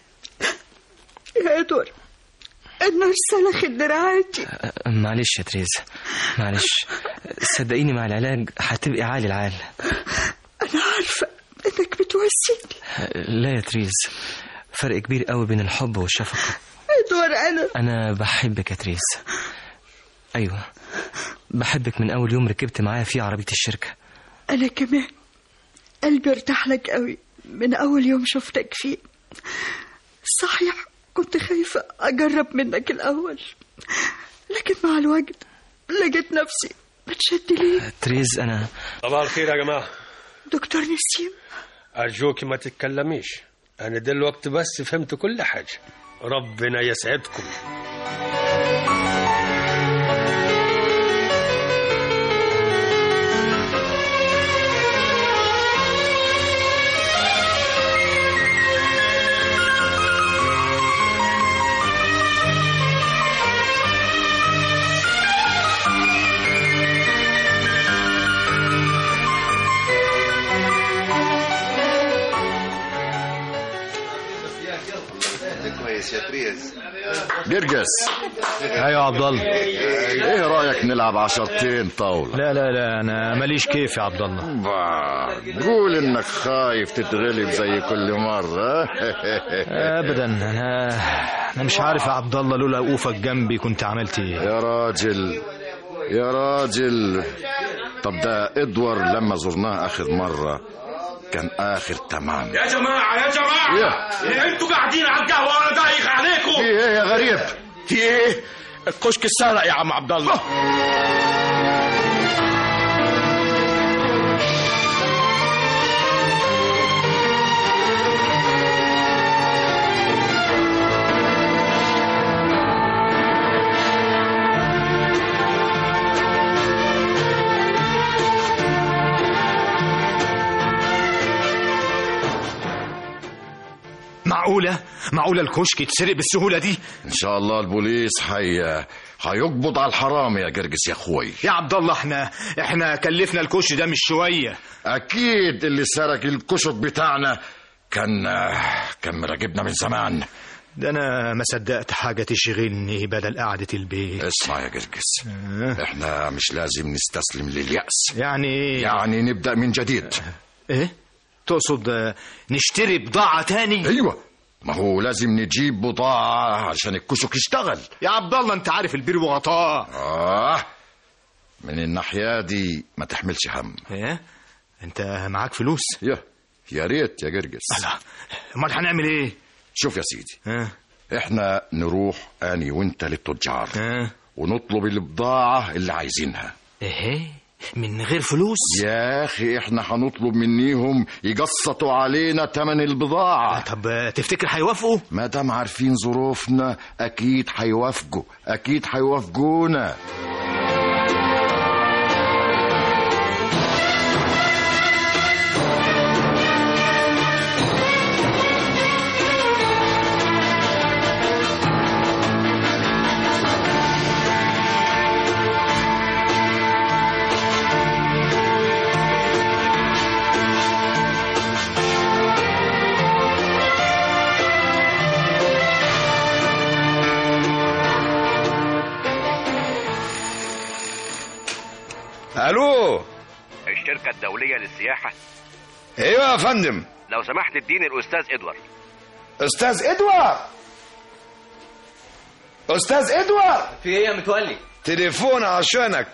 يا ادوار النار سلخت دراعاتي آه، معلش يا تريز معلش صدقيني مع العلاج هتبقي عالي العال انا عارفه انك بتوسيني آه، لا يا تريز فرق كبير قوي بين الحب والشفقة ادوار انا أنا بحبك يا تريز أيوة بحبك من أول يوم ركبت معايا فيه عربية الشركة انا كمان قلبي ارتاح لك قوي من اول يوم شفتك فيه صحيح كنت خايفه اجرب منك الاول لكن مع الوقت لقيت نفسي بتشد ليه تريز أنا صباح الخير يا جماعة دكتور نسيم أرجوك ما تتكلميش أنا دلوقتي بس فهمت كل حاجة ربنا يسعدكم كويس يا تريز جرجس ايوه يا عبد الله ايه رايك نلعب عشرتين طاوله لا لا لا انا ماليش كيف يا عبد الله با، قول انك خايف تتغلب زي كل مره ابدا انا انا مش عارف يا عبد الله لولا وقوفك جنبي كنت عملت ايه يا راجل يا راجل طب ده ادوار لما زرناه اخر مره كان اخر تمام يا جماعة يا جماعة انتوا قاعدين على القهوة وانا دايخ عليكم في ايه يا غريب في ايه الكشك اتسرق يا عم عبد الله معقولة معقولة الكشك يتسرق بالسهولة دي ان شاء الله البوليس حي هيقبض على الحرام يا جرجس يا اخوي يا عبد الله احنا احنا كلفنا الكشك ده مش شوية اكيد اللي سرق الكشك بتاعنا كان كان مراقبنا من زمان ده انا ما صدقت حاجة تشغلني بدل قعدة البيت اسمع يا جرجس احنا مش لازم نستسلم لليأس يعني ايه يعني نبدأ من جديد ايه تقصد آه، نشتري بضاعة تاني ايوه ما هو لازم نجيب بضاعة عشان الكشك يشتغل يا عبد الله انت عارف البير وغطاه آه من الناحية دي ما تحملش هم ايه انت معاك فلوس يا يا ريت يا جرجس لا امال هنعمل ايه شوف يا سيدي ها احنا نروح اني وانت للتجار ها ونطلب البضاعة اللي عايزينها ايه من غير فلوس يا اخي احنا هنطلب منيهم يقسطوا علينا تمن البضاعة طب تفتكر هيوافقوا ما دام عارفين ظروفنا اكيد هيوافقوا اكيد هيوافقونا الو الشركة الدولية للسياحة ايوه يا فندم لو سمحت اديني الأستاذ إدوارد استاذ ادوارد استاذ ادوارد في ايه يا متولي تليفون عشانك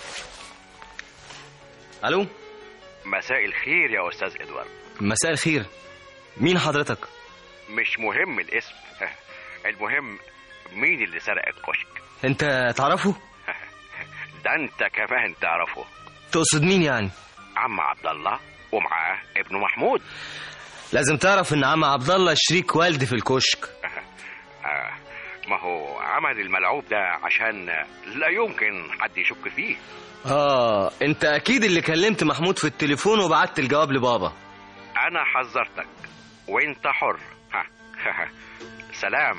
الو مساء الخير يا أستاذ إدوارد مساء الخير مين حضرتك مش مهم الاسم المهم مين اللي سرق الكشك انت تعرفه ده انت كمان تعرفه تقصد مين يعني عم عبد الله ومعاه ابنه محمود لازم تعرف ان عم عبد الله شريك والدي في الكشك آه، ما هو عمل الملعوب ده عشان لا يمكن حد يشك فيه اه انت اكيد اللي كلمت محمود في التليفون وبعت الجواب لبابا انا حذرتك وانت حر ها. سلام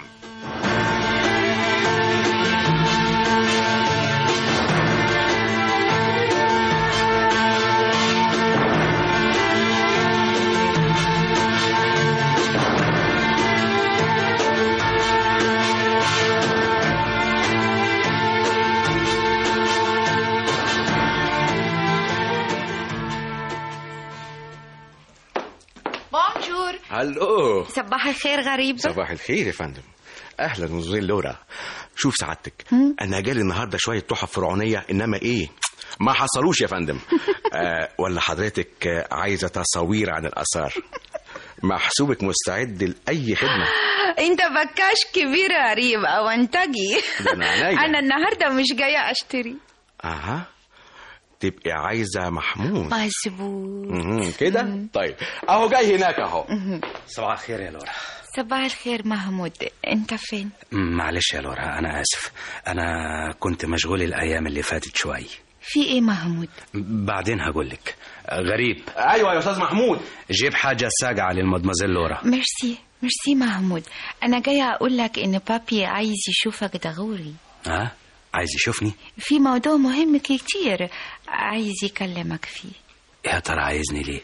بونجور هلو صباح الخير غريب صباح الخير يا فندم اهلا وزين لورا شوف سعادتك انا جالي النهارده شويه تحف فرعونيه انما ايه ما حصلوش يا فندم آه ولا حضرتك آه، عايزه تصاوير عن الاثار محسوبك مستعد لاي خدمه انت بكاش كبير يا غريب او انتجي ده أنا عينيا. انا النهارده مش جايه اشتري اها تبقي عايزه محمود مظبوط مهم، كده طيب اهو جاي هناك اهو صباح الخير يا لورا صباح الخير محمود انت فين معلش يا لورا أنا آسف أنا كنت مشغول الأيام اللي فاتت شوي في ايه محمود بعدين هقولك غريب ايوه يا استاذ محمود جيب حاجة ساقعة للمدمزيل لورا ميرسي ميرسي محمود انا جايه اقول لك ان بابي عايز يشوفك ضروري ها عايز يشوفني في موضوع مهم كتير عايز يكلمك فيه يا ترى عايزني ليه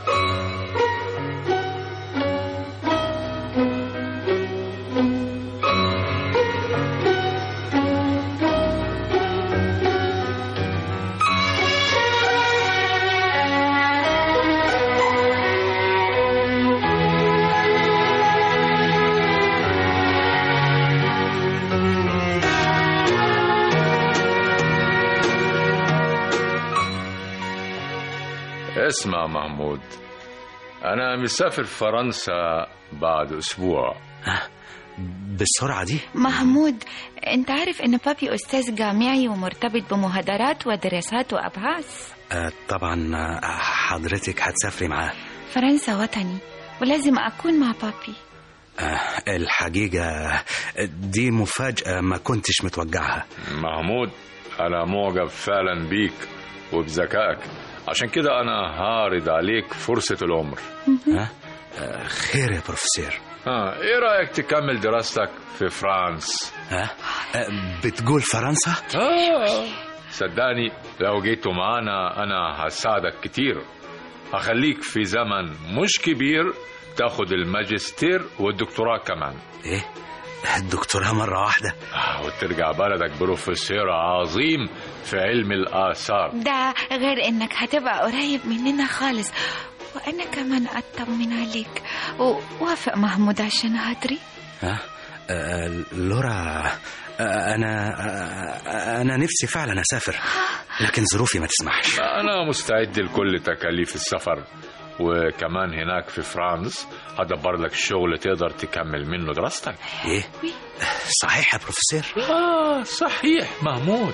اسمع محمود أنا مسافر فرنسا بعد أسبوع بالسرعة دي محمود انت عارف ان بابي استاذ جامعي ومرتبط بمهادرات ودراسات وابحاث آه طبعا آه، حضرتك هتسافري معاه فرنسا وطني ولازم اكون مع بابي آه الحقيقة دي مفاجأة ما كنتش متوقعها محمود أنا معجب فعلا بيك وبذكائك عشان كده أنا هعرض عليك فرصة العمر ها؟ آه خير يا بروفيسور ها إيه رأيك تكمل دراستك في فرانس ها؟ آه بتقول فرنسا؟ آه صدقني لو جيتوا معانا أنا هساعدك كتير هخليك في زمن مش كبير تاخد الماجستير والدكتوراه كمان ايه الدكتوراه مرة واحدة آه وترجع بلدك بروفيسور عظيم في علم الآثار ده غير انك هتبقى قريب مننا خالص وأنا كمان أطمن عليك ووافق محمود عشان هاتري ها آه، لورا آه، انا آه، انا نفسي فعلا اسافر لكن ظروفي ما تسمحش أنا مستعد لكل تكاليف السفر وكمان هناك في فرانس هدبر لك شغل تقدر تكمل منه دراستك ايه صحيح يا بروفيسور آه صحيح محمود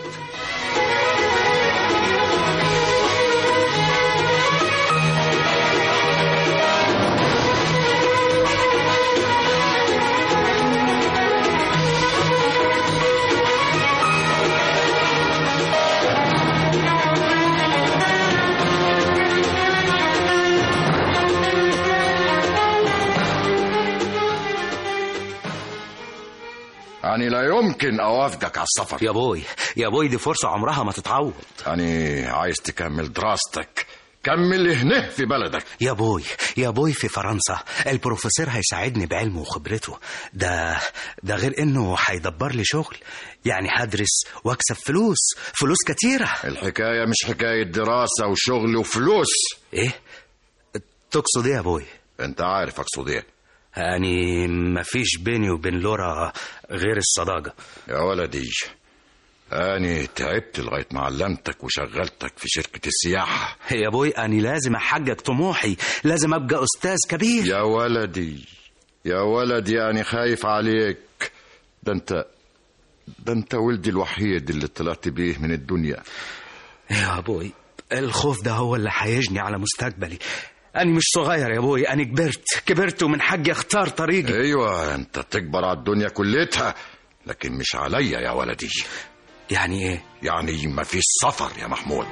يعني لا يمكن أوافقك على السفر يا بوي يا بوي دي فرصة عمرها ما تتعوض يعني عايز تكمل دراستك كمل هنا في بلدك يا بوي يا بوي في فرنسا البروفيسور هيساعدني بعلمه وخبرته ده ده غير انه هيدبر لي شغل يعني هدرس واكسب فلوس فلوس كتيرة الحكاية مش حكاية دراسة وشغل وفلوس ايه تقصد ايه يا بوي انت عارف اقصد ايه يعني مفيش بيني وبين لورا غير الصداقة يا ولدي أنا تعبت لغاية ما علمتك وشغلتك في شركة السياحة يا بوي أنا لازم أحقق طموحي لازم أبقى أستاذ كبير يا ولدي يا ولدي أنا خايف عليك ده أنت ده أنت ولدي الوحيد اللي طلعت بيه من الدنيا يا بوي الخوف ده هو اللي هيجني على مستقبلي أنا مش صغير يا بوي أنا كبرت كبرت ومن حقي أختار طريقي أيوة أنت تكبر على الدنيا كلتها لكن مش عليا يا ولدي يعني إيه؟ يعني ما فيش سفر يا محمود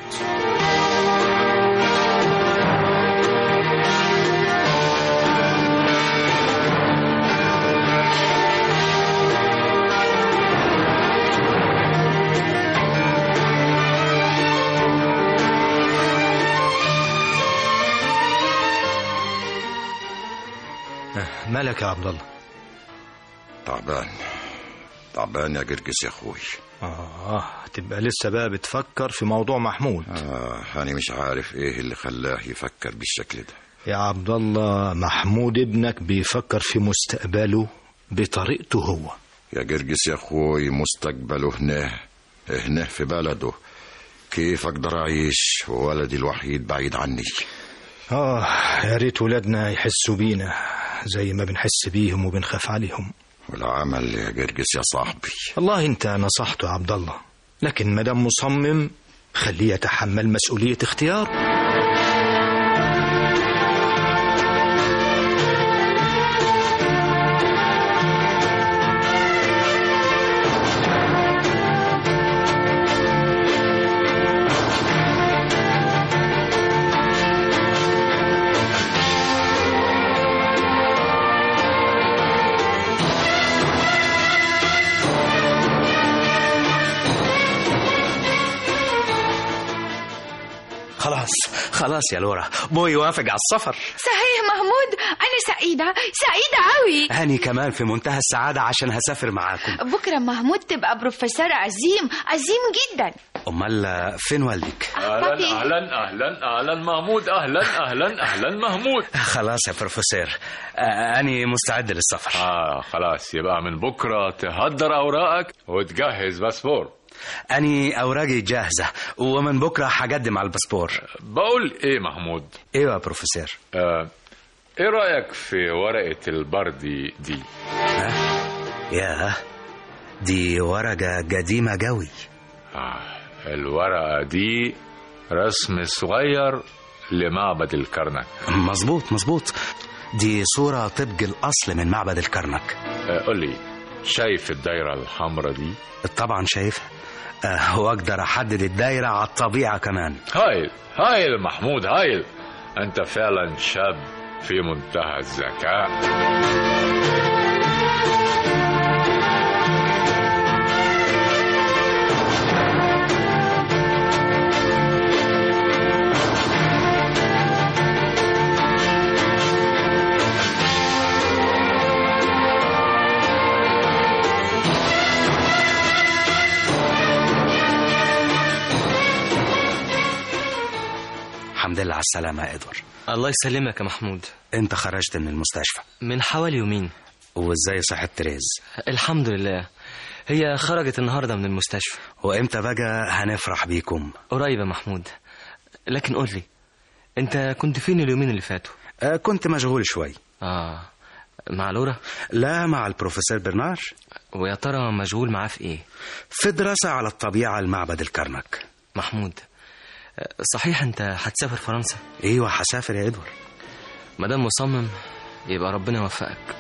مالك يا عبد الله تعبان تعبان يا جرجس يا اخوي اه تبقى لسه بقى بتفكر في موضوع محمود آه أنا مش عارف إيه اللي خلاه يفكر بالشكل ده يا عبد الله محمود ابنك بيفكر في مستقبله بطريقته هو يا جرجس يا أخوي مستقبله هنا هنا في بلده كيف أقدر أعيش وولدي الوحيد بعيد عني اه يا ريت ولادنا يحسوا بينا زي ما بنحس بيهم وبنخاف عليهم والعمل يا جرجس يا صاحبي والله انت نصحته يا عبد الله لكن مدام مصمم خليه يتحمل مسؤولية اختيار خلاص خلاص يا لورا بوي وافق على السفر صحيح محمود أنا سعيدة سعيدة أوي هاني كمان في منتهى السعادة عشان هسافر معاكم بكرة محمود تبقى بروفيسور عظيم عظيم جدا أمال فين والدك اهلا اهلا اهلا اهلا محمود اهلا اهلا اهلا محمود خلاص يا بروفيسور آه، أني مستعد للسفر اه خلاص يبقى من بكره تهدر اوراقك وتجهز باسبور أني أوراقي جاهزة ومن بكرة هقدم على الباسبور بقول ايه محمود ايوه يا بروفيسور آه ايه رايك في ورقه البردي دي يا دي ورقة قديمة قوي آه الورقه دي رسم صغير لمعبد الكرنك مظبوط مظبوط دي صورة طبق الأصل من معبد الكرنك آه قول لي شايف الدايره الحمراء دي طبعا شايفها آه، وأقدر أحدد الدايرة على الطبيعة كمان هايل هايل محمود هايل انت فعلا شاب في منتهى الذكاء الحمد لله على السلامة يا إدوار الله يسلمك يا محمود انت خرجت من المستشفى من حوالي يومين وازاي صحة تريز الحمد لله هي خرجت النهاردة من المستشفى وامتى بقى هنفرح بيكم قريب يا محمود لكن قول لي انت كنت فين اليومين اللي فاتوا آه كنت مشغول شوي اه مع لورا لا مع البروفيسور برنار ويا ترى مشغول معاه في ايه في دراسة على الطبيعة المعبد الكرنك محمود صحيح انت هتسافر فرنسا ايوه هسافر يا ادوار مادام مصمم يبقى ربنا يوفقك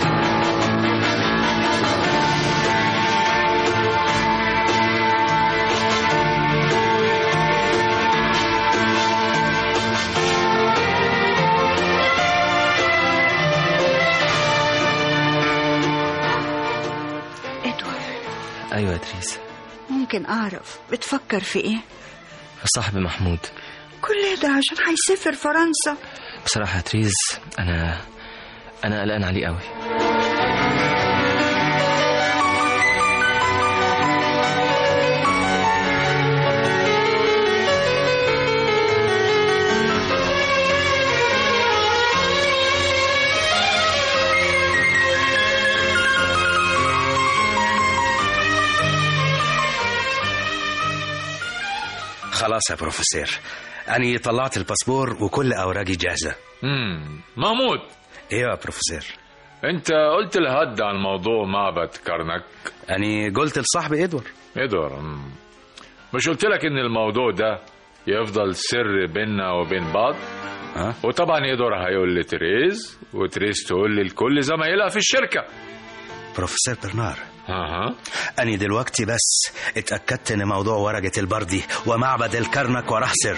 ادوار ايوه يا تريس ممكن اعرف بتفكر في ايه صاحبي محمود كل ده عشان هيسافر فرنسا بصراحة يا تريز انا انا قلقان عليه قوي خلاص يا بروفيسور أنا طلعت الباسبور وكل أوراقي جاهزة امم محمود ايوه يا بروفيسور انت قلت لهد عن موضوع معبد كرنك أنا قلت لصاحبي إدوار ادوار مم. مش قلت لك ان الموضوع ده يفضل سر بيننا وبين بعض ها؟ وطبعا ادوار هيقول لتريز وتريز تقول لكل زمايلها في الشركه بروفيسور برنار اها أنا دلوقتي بس اتأكدت إن موضوع ورقة البردي ومعبد الكرنك وراه سر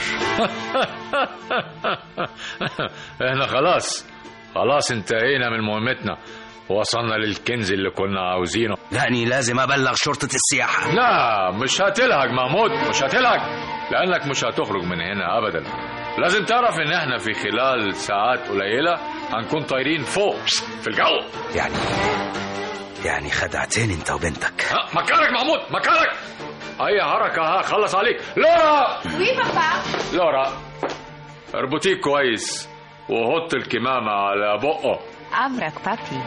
احنا خلاص خلاص انتهينا من مهمتنا وصلنا للكنز اللي كنا عاوزينه يعني لازم أبلغ شرطة السياحة لا مش هتلهج محمود مش هتلهج لانك مش هتخرج من هنا ابدا لازم تعرف ان احنا في خلال ساعات قليله هنكون طايرين فوق في الجو يعني يعني خدعتني أنت وبنتك ها مكانك محمود مكانك اي حركه هخلص عليك لورا وي بابا لورا اربطيه كويس وحط الكمامه على بقه امرك بابي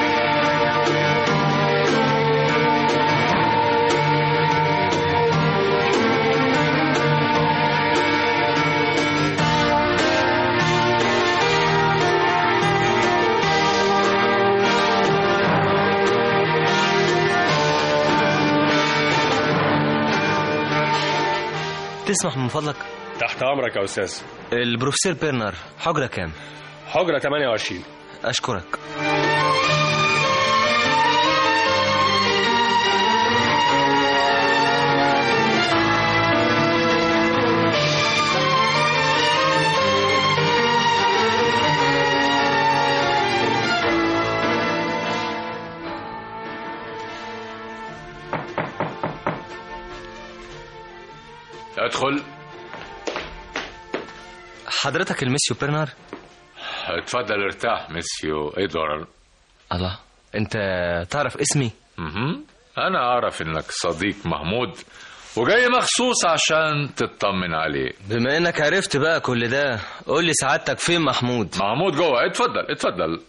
تسمح من فضلك تحت امرك يا استاذ البروفيسور بيرنر حجرة كام حجره 28 اشكرك ادخل حضرتك المسيو بيرنر اتفضل ارتاح مسيو ادوارد الله انت تعرف اسمي مهم. انا اعرف انك صديق محمود وجاي مخصوص عشان تطمن عليه بما انك عرفت بقى كل ده قول لي سعادتك فين محمود محمود جوه اتفضل اتفضل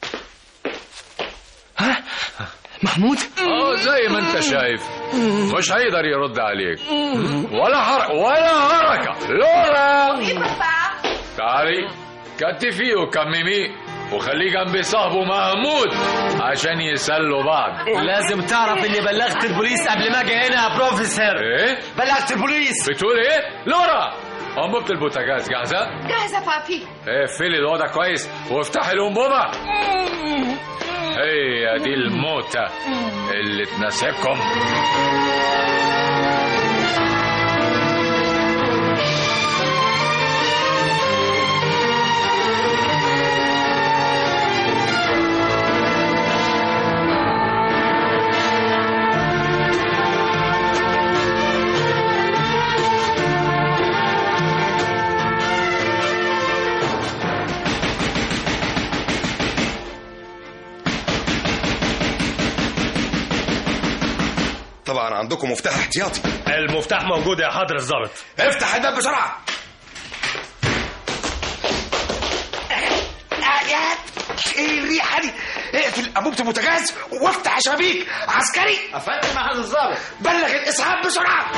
محمود اه زي ما انت شايف مش هيقدر يرد عليك ولا حركة ولا حركة لورا تعالي كتفيه وكمميه وخليه جنب صاحبه محمود عشان يسلوا بعض لازم تعرف اني بلغت البوليس قبل ما اجي هنا يا بروفيسور ايه بلغت البوليس بتقول ايه لورا انبوبة البوتاجاز جاهزة جاهزة بابي اقفلي الأوضة كويس وافتحي الأنبوبة هي دي الموتة اللي تناسبكم طبعا عندكم مفتاح احتياطي المفتاح موجود يا حضر الظابط افتح الباب بسرعه يا ايه الريحه دي اقفل انبوبه البوتاجاز وافتح شبابيك عسكري افندم مع الظابط بلغ الاسعاف بسرعه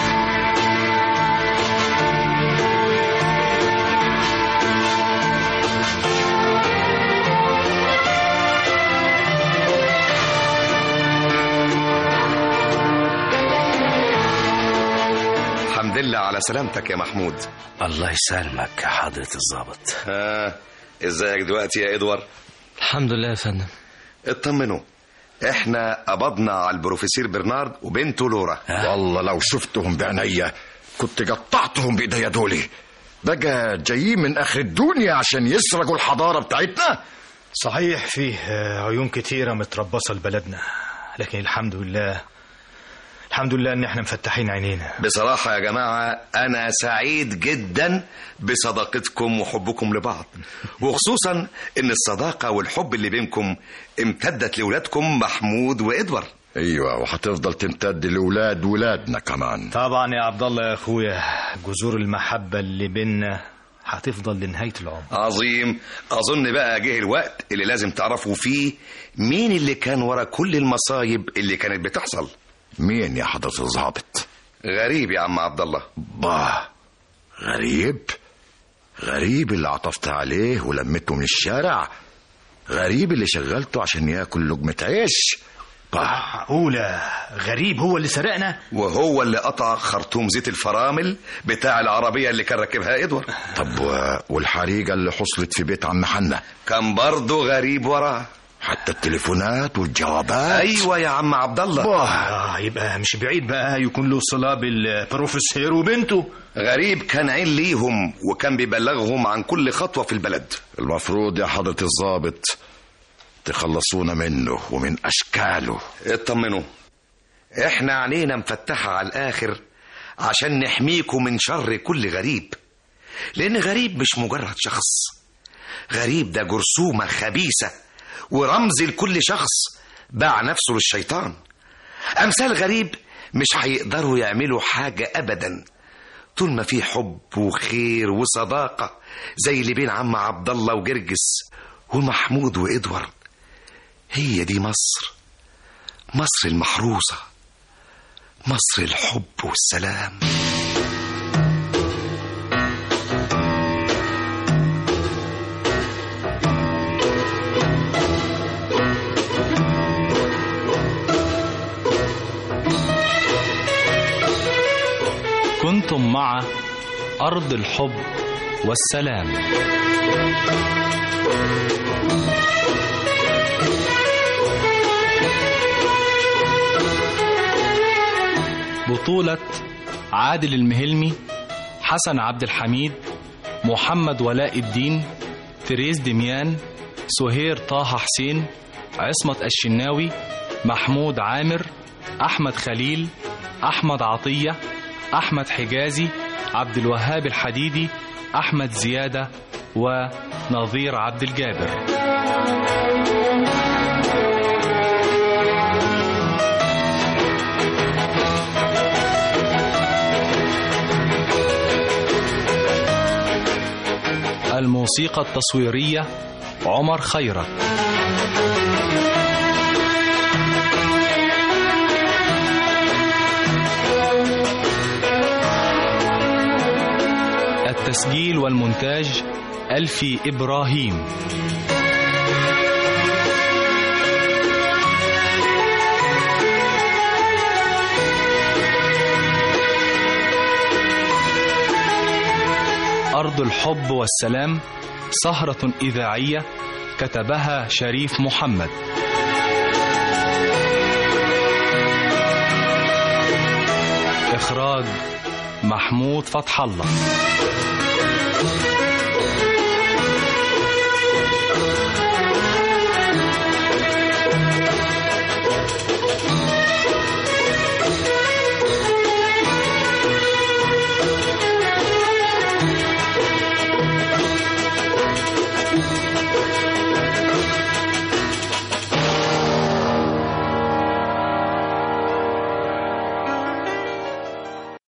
الحمد لله على سلامتك يا محمود الله يسلمك يا حضرة الظابط ها ازيك دلوقتي يا ادوار الحمد لله يا فندم اطمنوا احنا قبضنا على البروفيسور برنارد وبنته لورا والله لو شفتهم بعينيا كنت قطعتهم بايديا دولي بقى جايين من اخر الدنيا عشان يسرقوا الحضاره بتاعتنا صحيح فيه آه، عيون كتيرة متربصة لبلدنا لكن الحمد لله الحمد لله ان احنا مفتحين عينينا بصراحة يا جماعة أنا سعيد جدا بصداقتكم وحبكم لبعض وخصوصا إن الصداقة والحب اللي بينكم امتدت لولادكم محمود وإدوار ايوه وهتفضل تمتد لاولاد ولادنا كمان طبعا يا عبد الله يا اخويا جذور المحبة اللي بينا هتفضل لنهاية العمر عظيم أظن بقى جه الوقت اللي لازم تعرفوا فيه مين اللي كان ورا كل المصايب اللي كانت بتحصل مين يا حضرة الظابط غريب يا عم عبد الله با غريب غريب اللي عطفت عليه ولمته من الشارع غريب اللي شغلته عشان ياكل لقمة عيش معقولة غريب هو اللي سرقنا وهو اللي قطع خرطوم زيت الفرامل بتاع العربية اللي كان راكبها إدوار طب و... والحريقة اللي حصلت في بيت عم حنا كان برضه غريب وراه حتى التليفونات والجوابات ايوه يا عم عبد الله آه يبقى مش بعيد بقى يكون له صلة بالبروفيسور وبنته غريب كان عين ليهم وكان بيبلغهم عن كل خطوة في البلد المفروض يا حضرة الظابط تخلصونا منه ومن أشكاله اطمنوا احنا عينينا مفتحة على الآخر عشان نحميكم من شر كل غريب لأن غريب مش مجرد شخص غريب ده جرثومة خبيثة ورمز لكل شخص باع نفسه للشيطان أمثال غريب مش هيقدروا يعملوا حاجة أبدا طول ما في حب وخير وصداقة زي اللي بين عم عبد الله وجرجس ومحمود وإدوارد هي دي مصر مصر المحروسة مصر الحب والسلام كنتم مع أرض الحب والسلام بطولة عادل المهلمي حسن عبد الحميد محمد ولاء الدين تريز دميان سهير طه حسين عصمت الشناوي محمود عامر أحمد خليل أحمد عطية أحمد حجازي عبد الوهاب الحديدي أحمد زيادة ونظير عبد الجابر الموسيقى التصويرية عمر خيرت التسجيل والمونتاج ألفي إبراهيم أرض الحب والسلام سهرة إذاعية كتبها شريف محمد إخراج محمود فتح الله